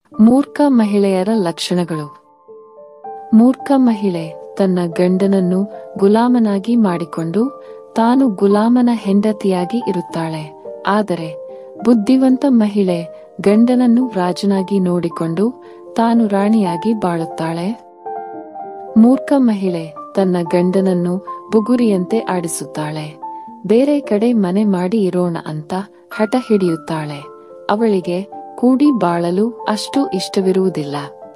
ಮೂರ್ಖ ಮಹಿಳೆಯರ ಲಕ್ಷಣಗಳು ಮೂರ್ಖ ಮಹಿಳೆ ತನ್ನ ಗಂಡನನ್ನು ಗುಲಾಮನಾಗಿ ಮಾಡಿಕೊಂಡು ತಾನು ಗುಲಾಮನ ಹೆಂಡತಿಯಾಗಿ ಇರುತ್ತಾಳೆ ಆದರೆ ಬುದ್ಧಿವಂತ ಮಹಿಳೆ ಗಂಡನನ್ನು ರಾಜನಾಗಿ ನೋಡಿಕೊಂಡು ತಾನು ರಾಣಿಯಾಗಿ ಬಾಳುತ್ತಾಳೆ ಮೂರ್ಖ ಮಹಿಳೆ ತನ್ನ ಗಂಡನನ್ನು ಬುಗುರಿಯಂತೆ ಆಡಿಸುತ್ತಾಳೆ ಬೇರೆ ಕಡೆ ಮನೆ ಮಾಡಿ ಇರೋಣ ಅಂತ ಹಠ ಹಿಡಿಯುತ್ತಾಳೆ ಅವಳಿಗೆ ಕೂಡಿ ಬಾಳಲು ಅಷ್ಟು ಇಷ್ಟವಿರುವುದಿಲ್ಲ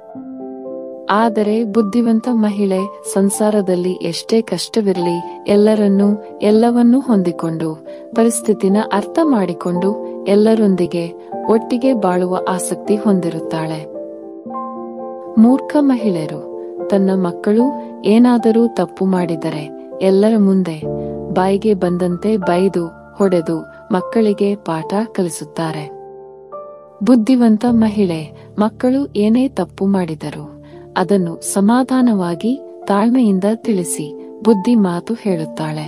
ಆದರೆ ಬುದ್ಧಿವಂತ ಮಹಿಳೆ ಸಂಸಾರದಲ್ಲಿ ಎಷ್ಟೇ ಕಷ್ಟವಿರಲಿ ಎಲ್ಲರನ್ನೂ ಎಲ್ಲವನ್ನೂ ಹೊಂದಿಕೊಂಡು ಪರಿಸ್ಥಿತಿನ ಅರ್ಥ ಮಾಡಿಕೊಂಡು ಎಲ್ಲರೊಂದಿಗೆ ಒಟ್ಟಿಗೆ ಬಾಳುವ ಆಸಕ್ತಿ ಹೊಂದಿರುತ್ತಾಳೆ ಮೂರ್ಖ ಮಹಿಳೆಯರು ತನ್ನ ಮಕ್ಕಳು ಏನಾದರೂ ತಪ್ಪು ಮಾಡಿದರೆ ಎಲ್ಲರ ಮುಂದೆ ಬಾಯಿಗೆ ಬಂದಂತೆ ಬೈದು ಹೊಡೆದು ಮಕ್ಕಳಿಗೆ ಪಾಠ ಕಲಿಸುತ್ತಾರೆ ಬುದ್ಧಿವಂತ ಮಹಿಳೆ ಮಕ್ಕಳು ಏನೇ ತಪ್ಪು ಮಾಡಿದರು ಅದನ್ನು ಸಮಾಧಾನವಾಗಿ ತಾಳ್ಮೆಯಿಂದ ತಿಳಿಸಿ ಬುದ್ಧಿ ಮಾತು ಹೇಳುತ್ತಾಳೆ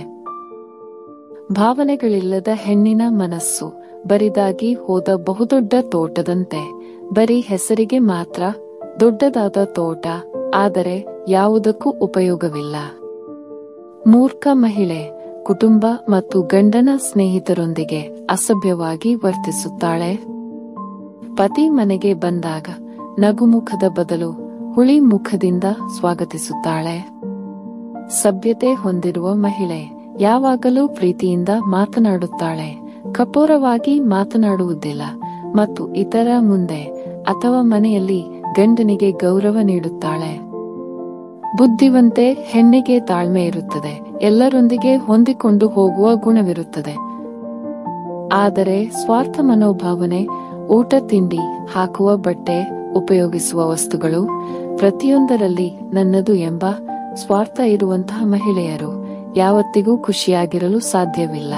ಭಾವನೆಗಳಿಲ್ಲದ ಹೆಣ್ಣಿನ ಮನಸ್ಸು ಬರಿದಾಗಿ ಹೋದ ಬಹುದೊಡ್ಡ ತೋಟದಂತೆ ಬರೀ ಹೆಸರಿಗೆ ಮಾತ್ರ ದೊಡ್ಡದಾದ ತೋಟ ಆದರೆ ಯಾವುದಕ್ಕೂ ಉಪಯೋಗವಿಲ್ಲ ಮೂರ್ಖ ಮಹಿಳೆ ಕುಟುಂಬ ಮತ್ತು ಗಂಡನ ಸ್ನೇಹಿತರೊಂದಿಗೆ ಅಸಭ್ಯವಾಗಿ ವರ್ತಿಸುತ್ತಾಳೆ ಪತಿ ಮನೆಗೆ ಬಂದಾಗ ನಗುಮುಖದ ಬದಲು ಹುಳಿ ಮುಖದಿಂದ ಸ್ವಾಗತಿಸುತ್ತಾಳೆ ಸಭ್ಯತೆ ಹೊಂದಿರುವ ಮಹಿಳೆ ಯಾವಾಗಲೂ ಪ್ರೀತಿಯಿಂದ ಮಾತನಾಡುತ್ತಾಳೆ ಕಪೋರವಾಗಿ ಮಾತನಾಡುವುದಿಲ್ಲ ಮತ್ತು ಇತರ ಮುಂದೆ ಅಥವಾ ಮನೆಯಲ್ಲಿ ಗಂಡನಿಗೆ ಗೌರವ ನೀಡುತ್ತಾಳೆ ಬುದ್ಧಿವಂತೆ ಹೆಣ್ಣಿಗೆ ತಾಳ್ಮೆ ಇರುತ್ತದೆ ಎಲ್ಲರೊಂದಿಗೆ ಹೊಂದಿಕೊಂಡು ಹೋಗುವ ಗುಣವಿರುತ್ತದೆ ಆದರೆ ಸ್ವಾರ್ಥ ಮನೋಭಾವನೆ ಊಟ ತಿಂಡಿ ಹಾಕುವ ಬಟ್ಟೆ ಉಪಯೋಗಿಸುವ ವಸ್ತುಗಳು ಪ್ರತಿಯೊಂದರಲ್ಲಿ ನನ್ನದು ಎಂಬ ಸ್ವಾರ್ಥ ಇರುವಂತಹ ಮಹಿಳೆಯರು ಯಾವತ್ತಿಗೂ ಖುಷಿಯಾಗಿರಲು ಸಾಧ್ಯವಿಲ್ಲ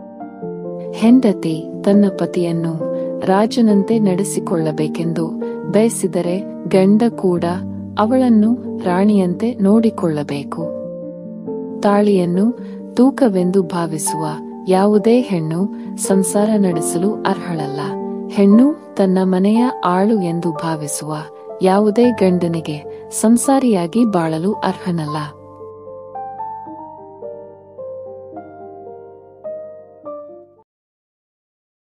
ಹೆಂಡತಿ ತನ್ನ ಪತಿಯನ್ನು ರಾಜನಂತೆ ನಡೆಸಿಕೊಳ್ಳಬೇಕೆಂದು ಬಯಸಿದರೆ ಗಂಡ ಕೂಡ ಅವಳನ್ನು ರಾಣಿಯಂತೆ ನೋಡಿಕೊಳ್ಳಬೇಕು ತಾಳಿಯನ್ನು ತೂಕವೆಂದು ಭಾವಿಸುವ ಯಾವುದೇ ಹೆಣ್ಣು ಸಂಸಾರ ನಡೆಸಲು ಅರ್ಹಳಲ್ಲ ಹೆಣ್ಣು ತನ್ನ ಮನೆಯ ಆಳು ಎಂದು ಭಾವಿಸುವ ಯಾವುದೇ ಗಂಡನಿಗೆ ಸಂಸಾರಿಯಾಗಿ ಬಾಳಲು ಅರ್ಹನಲ್ಲ